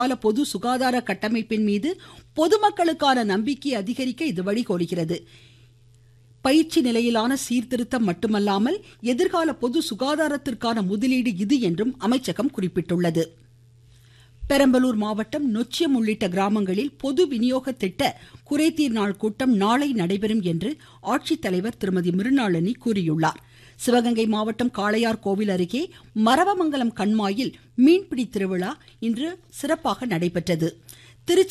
கால பொது சுகாதார கட்டமைப்பின் மீது பொதுமக்களுக்கான நம்பிக்கையை அதிகரிக்க இது வழிகோலுகிறது பயிற்சி நிலையிலான சீர்திருத்தம் மட்டுமல்லாமல் எதிர்கால பொது சுகாதாரத்திற்கான முதலீடு இது என்றும் அமைச்சகம் குறிப்பிட்டுள்ளது பெரம்பலூர் மாவட்டம் நொச்சியம் உள்ளிட்ட கிராமங்களில் பொது விநியோக திட்ட குறைதீர் நாள் கூட்டம் நாளை நடைபெறும் என்று ஆட்சித்தலைவர் திருமதி மிருணாளினி கூறியுள்ளார் சிவகங்கை மாவட்டம் காளையார் கோவில் அருகே மரவமங்கலம் கண்மாயில் மீன்பிடி திருவிழா இன்று சிறப்பாக நடைபெற்றது திருச்சி